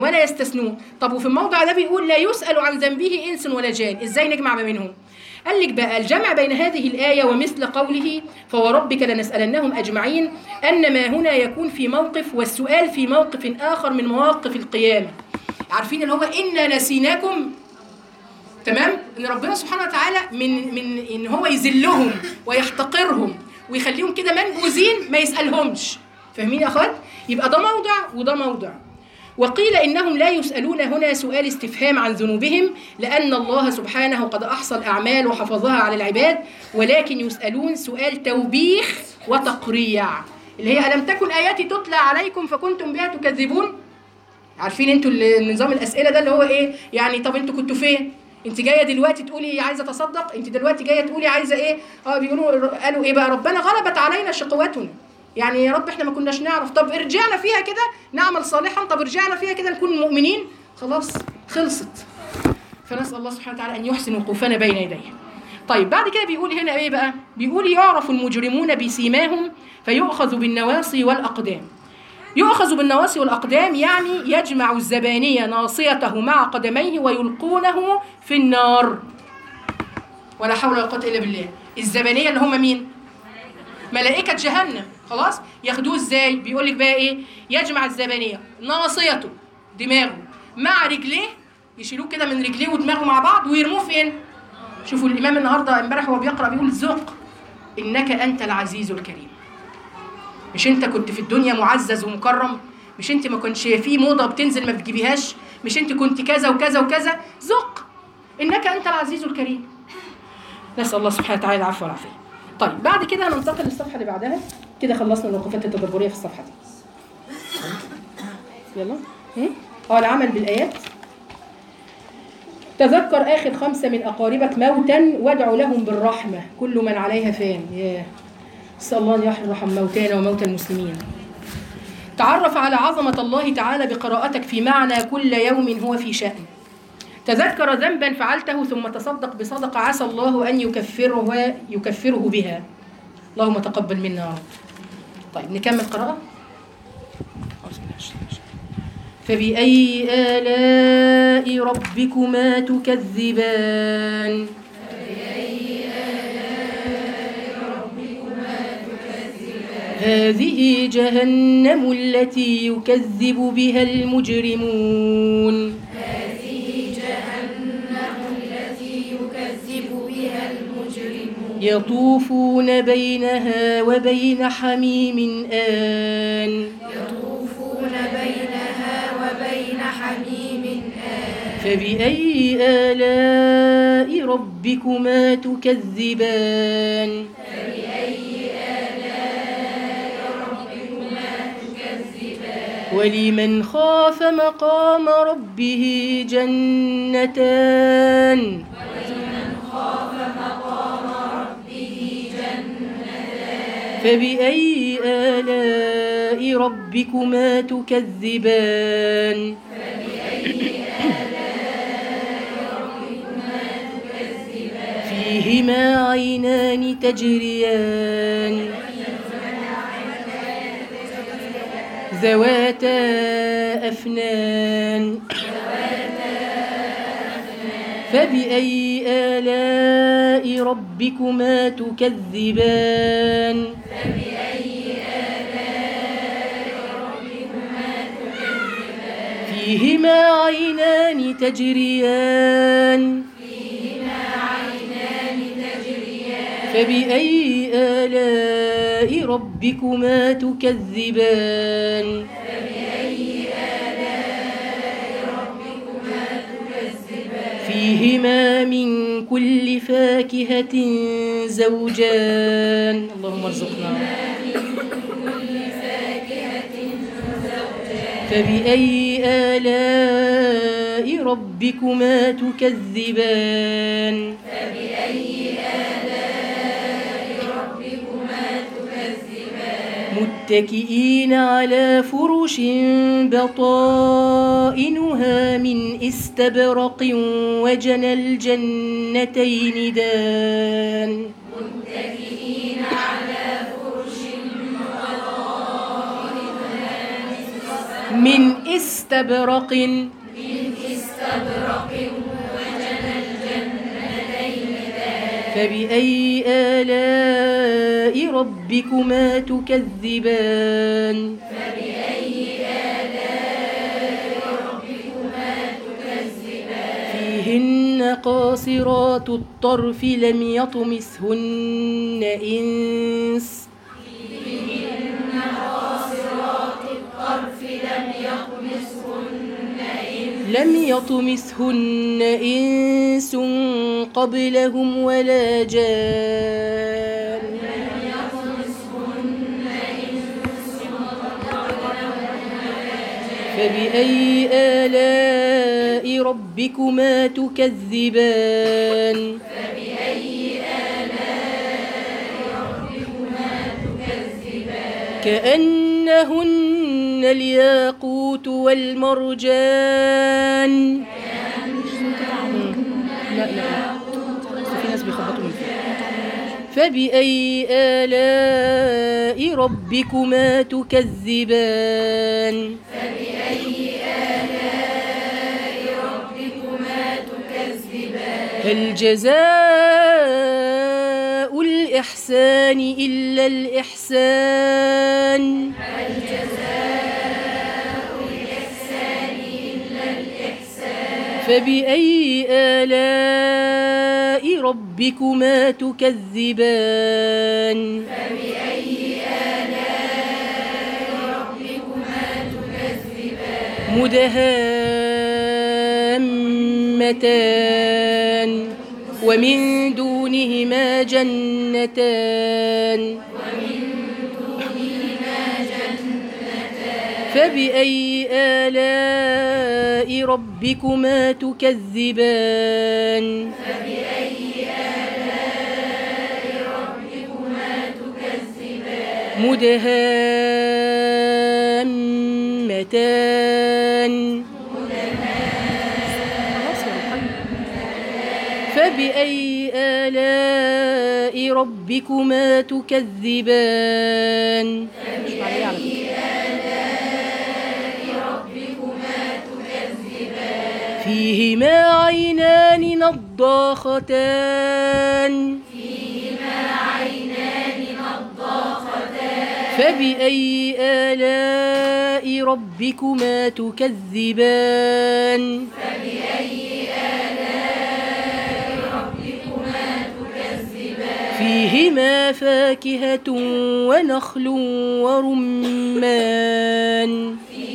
ولا يستثنون طب وفي الموضع ده بيقول لا يسأل عن ذنبه إنس ولا جان إزاي نجمع ما بينهم قال لك بقى الجمع بين هذه الآية ومثل قوله فوربك لنسألنهم أجمعين أن ما هنا يكون في موقف والسؤال في موقف آخر من مواقف القيامة عارفين اللي هو إنا نسيناكم تمام ان ربنا سبحانه وتعالى من من ان هو يذلهم ويحتقرهم ويخليهم كده منبوذين ما يسالهمش فاهمين يا اخوات يبقى ده موضع وده موضع وقيل انهم لا يسالون هنا سؤال استفهام عن ذنوبهم لان الله سبحانه قد احصى الاعمال وحفظها على العباد ولكن يسالون سؤال توبيخ وتقريع اللي هي الم تكن اياتي تتلى عليكم فكنتم بها تكذبون عارفين انتوا ال- نظام الاسئله ده اللي هو ايه يعني طب انتوا كنتوا فين انت جايه دلوقتي تقولي عايزه اتصدق انت دلوقتي جايه تقولي عايزه ايه اه بيقولوا قالوا ايه بقى ربنا غلبت علينا شقوتنا يعني يا رب احنا ما كناش نعرف طب ارجعنا فيها كده نعمل صالحا طب ارجعنا فيها كده نكون مؤمنين خلاص خلصت فنسال الله سبحانه وتعالى ان يحسن وقوفنا بين يديه طيب بعد كده بيقول هنا ايه بقى بيقول يعرف المجرمون بسيماهم فيؤخذ بالنواصي والاقدام يؤخذ بالنواصي والأقدام يعني يجمع الزبانية ناصيته مع قدميه ويلقونه في النار ولا حول ولا قوة إلا بالله الزبانية اللي هم مين؟ ملائكة جهنم خلاص ياخدوه ازاي بيقول لك بقى ايه يجمع الزبانية ناصيته دماغه مع رجليه يشيلوه كده من رجليه ودماغه مع بعض ويرموه فين شوفوا الامام النهارده امبارح وهو بيقرا بيقول ذق انك انت العزيز الكريم مش انت كنت في الدنيا معزز ومكرم مش انت ما كنتش في موضه بتنزل ما بتجيبيهاش مش انت كنت كذا وكذا وكذا ذق انك انت العزيز الكريم نسال الله سبحانه وتعالى العفو والعافيه طيب بعد كده هننتقل للصفحه اللي بعدها كده خلصنا الوقفات التدبريه في الصفحه دي يلا هم؟ اه العمل بالايات تذكر آخر خمسة من أقاربك موتا وادع لهم بالرحمة كل من عليها فان ياه نسأل الله أن يرحم موتانا وموتى المسلمين تعرف على عظمة الله تعالى بقراءتك في معنى كل يوم هو في شأن تذكر ذنبا فعلته ثم تصدق بصدقة عسى الله أن يكفره يكفره بها اللهم تقبل منا يا رب طيب نكمل قراءة أعوذ بالله من الشيطان الرجيم. فبأي آلاء ربكما تكذبان هذه جهنم التي يكذب بها المجرمون يطوفون بينها وبين حميم آن يطوفون بينها وبين حميم آن فبأي آلاء ربكما تكذبان ولمن خاف مقام ربه جنتان فبأي آلاء ربكما تكذبان فيهما عينان تجريان ذواتا أفنان فبأي آلاء ربكما تكذبان فيهما عينان تجريان فبأي آلاء ربكما تكذبان فيهما من كل فاكهة زوجان اللهم ارزقنا فبأي آلاء ربكما تكذبان متكئين على فرش بطائنها من استبرق وجنى الجنتين دان من استبرق فبأي آلاء ربكما تكذبان فيهن قاصرات الطرف لم يطمثهن إنس لم يطمثهن إنس قبلهم ولا جان فبأي آلاء ربكما تكذبان كأنهن الياقوت والمرجان لا لا في ناس بيخبطوا من فوق فبأي آلاء ربكما تكذبان هل جزاء الإحسان إلا الإحسان فبأي آلاء ربكما تكذبان مدهامتان ومن دونهما جنتان فبأي آلاء ربكما تكذبان مدهامتان فبأي آلاء ربكما تكذبان مش عليه على فكرة. فيهما عينان نضاختان فبأي آلاء ربكما تكذبان فيهما فاكهة ونخل ورمان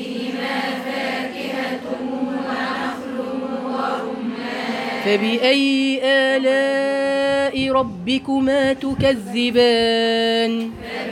فبأي آلاء ربكما تكذبان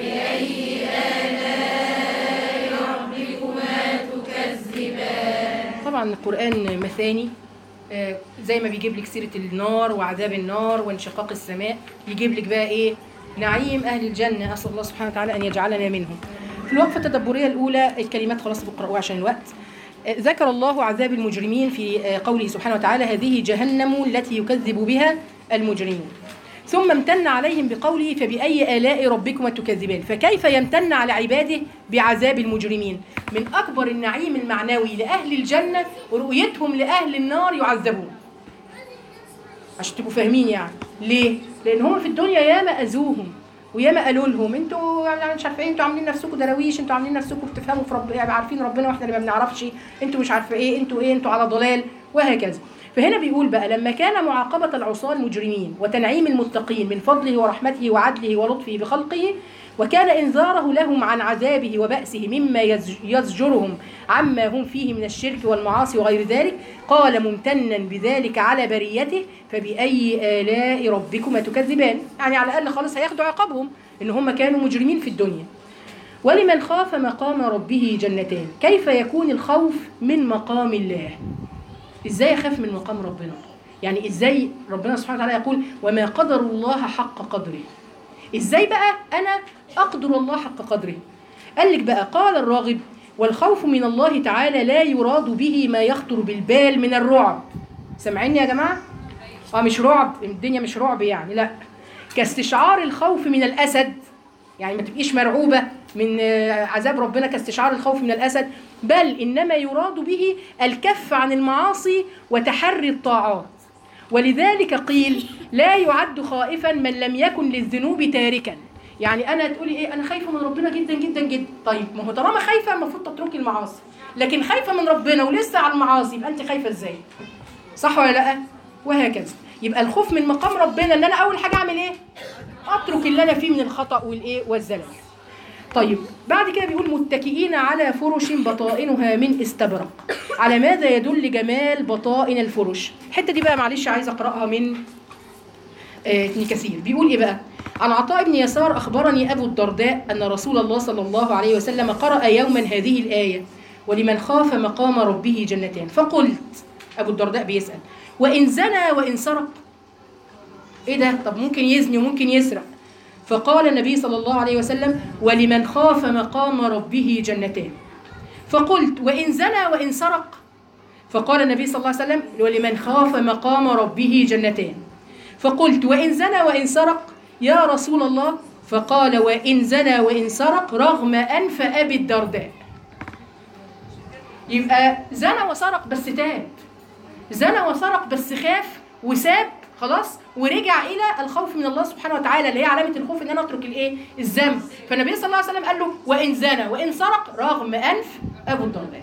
طبعا القرآن مثاني آه، زي ما بيجيب لك سيرة النار وعذاب النار وانشقاق السماء يجيب لك بقى ايه نعيم أهل الجنة أسأل الله سبحانه وتعالى أن يجعلنا منهم في الوقفة التدبرية الأولى الكلمات خلاص بقرأوها عشان الوقت آه، ذكر الله عذاب المجرمين في آه، قوله سبحانه وتعالى هذه جهنم التي يكذب بها المجرمون ثم امتن عليهم بقوله فبأي آلاء ربكما تكذبان فكيف يمتن على عباده بعذاب المجرمين من أكبر النعيم المعنوي لأهل الجنة ورؤيتهم لأهل النار يعذبون عشان تبقوا فاهمين يعني ليه؟ لأن هم في الدنيا ياما أذوهم وياما قالوا لهم انتوا يعني مش عارفه ايه انتوا عاملين نفسكم دراويش انتوا عاملين نفسكم بتفهموا في رب يعني عارفين ربنا واحنا اللي ما بنعرفش انتوا مش عارفه ايه انتوا ايه انتوا على ضلال وهكذا فهنا بيقول بقى لما كان معاقبة العصاة المجرمين وتنعيم المتقين من فضله ورحمته وعدله ولطفه بخلقه وكان إنذاره لهم عن عذابه وبأسه مما يز- يزجرهم عما هم فيه من الشرك والمعاصي وغير ذلك قال ممتنا بذلك على بريته فبأي آلاء ربكما تكذبان يعني على الأقل خالص هياخدوا عقابهم إن هم كانوا مجرمين في الدنيا ولمن خاف مقام ربه جنتان كيف يكون الخوف من مقام الله ازاي اخاف من مقام ربنا يعني ازاي ربنا سبحانه وتعالى يقول وما قدر الله حق قدره ازاي بقى انا اقدر الله حق قدره قال لك بقى قال الراغب والخوف من الله تعالى لا يراد به ما يخطر بالبال من الرعب سامعيني يا جماعه اه مش رعب الدنيا مش رعب يعني لا كاستشعار الخوف من الاسد يعني ما تبقيش مرعوبه من آه، عذاب ربنا كاستشعار الخوف من الاسد بل انما يراد به الكف عن المعاصي وتحري الطاعات ولذلك قيل لا يعد خائفا من لم يكن للذنوب تاركا يعني انا تقولي ايه انا خايفه من ربنا جدا جدا جدا طيب ما هو طالما خايفه المفروض تتركي المعاصي لكن خايفه من ربنا ولسه على المعاصي يبقى انت خايفه ازاي صح ولا لا وهكذا يبقى الخوف من مقام ربنا ان انا اول حاجه اعمل ايه اترك اللي انا فيه من الخطا والايه والزلل طيب بعد كده بيقول متكئين على فرش بطائنها من استبرق على ماذا يدل جمال بطائن الفرش الحته دي بقى معلش عايزه اقراها من آه، ابن كثير بيقول ايه بقى عن عطاء بن يسار اخبرني ابو الدرداء ان رسول الله صلى الله عليه وسلم قرأ يوما هذه الايه ولمن خاف مقام ربه جنتان فقلت ابو الدرداء بيسال وان زنى وان سرق ايه ده طب ممكن يزني وممكن يسرق فقال النبي صلى الله عليه وسلم ولمن خاف مقام ربه جنتان فقلت وإن زنى وإن سرق فقال النبي صلى الله عليه وسلم ولمن خاف مقام ربه جنتان فقلت وإن زنى وإن سرق يا رسول الله فقال وإن زنى وإن سرق رغم أنف أبي الدرداء يبقى زنى وسرق بس تاب زنى وسرق بس خاف وساب خلاص ورجع الى الخوف من الله سبحانه وتعالى اللي هي علامه الخوف ان انا اترك الايه الذنب فالنبي صلى الله عليه وسلم قال له وان زنى وان سرق رغم انف ابو الدرداء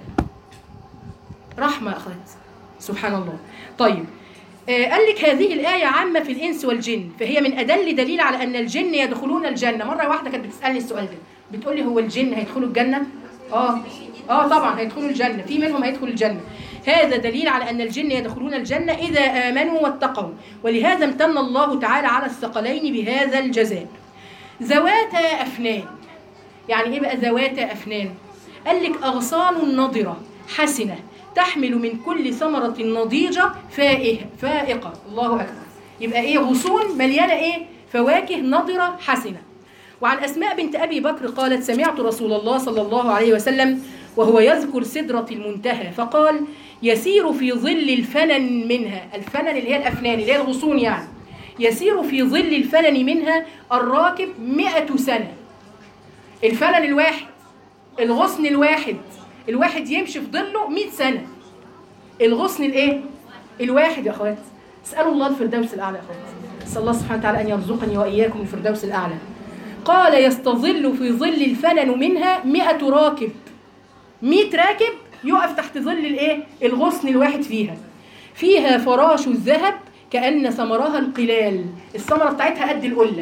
رحمه يا اخوات سبحان الله طيب آه قال لك هذه الآية عامة في الإنس والجن فهي من أدل دليل على أن الجن يدخلون الجنة مرة واحدة كانت بتسألني السؤال ده بتقول لي هو الجن هيدخلوا الجنة؟ آه آه طبعا هيدخلوا الجنة في منهم هيدخل الجنة هذا دليل على أن الجن يدخلون الجنة إذا آمنوا واتقوا ولهذا امتن الله تعالى على الثقلين بهذا الجزاء ذواتا أفنان يعني إيه بقى ذواتا أفنان قال لك أغصان نضرة حسنة تحمل من كل ثمرة نضيجة فائه فائقة الله أكبر يبقى إيه غصون مليانة إيه فواكه نضرة حسنة وعن أسماء بنت أبي بكر قالت سمعت رسول الله صلى الله عليه وسلم وهو يذكر سدرة المنتهى فقال يسير في ظل الفنن منها الفنن اللي هي الأفنان اللي هي الغصون يعني يسير في ظل الفنن منها الراكب مئة سنة الفنن الواحد الغصن الواحد الواحد يمشي في ظله 100 سنة الغصن الايه الواحد يا اخوات اسالوا الله الفردوس الاعلى يا اخوات اسال الله سبحانه وتعالى ان يرزقني واياكم الفردوس الاعلى قال يستظل في ظل الفنن منها 100 راكب 100 راكب يقف تحت ظل الايه الغصن الواحد فيها فيها فراش الذهب كأن ثمرها القلال الثمرة بتاعتها قد القلة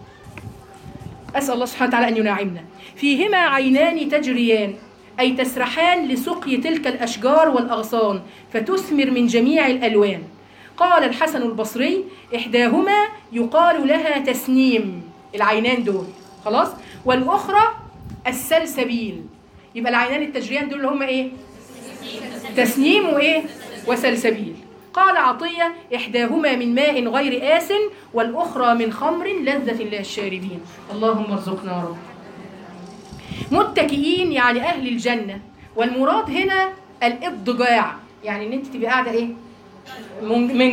أسأل الله سبحانه وتعالى أن ينعمنا فيهما عينان تجريان أي تسرحان لسقي تلك الأشجار والأغصان فتثمر من جميع الألوان قال الحسن البصري إحداهما يقال لها تسنيم العينان دول خلاص والأخرى السلسبيل يبقى العينان التجريان دول اللي هم إيه تسنيم وإيه وسلسبيل قال عطية إحداهما من ماء غير آس والأخرى من خمر لذة للشاربين اللهم ارزقنا يا رب متكئين يعني أهل الجنة والمراد هنا الاضطجاع يعني ان انت تبقى قاعده ايه من من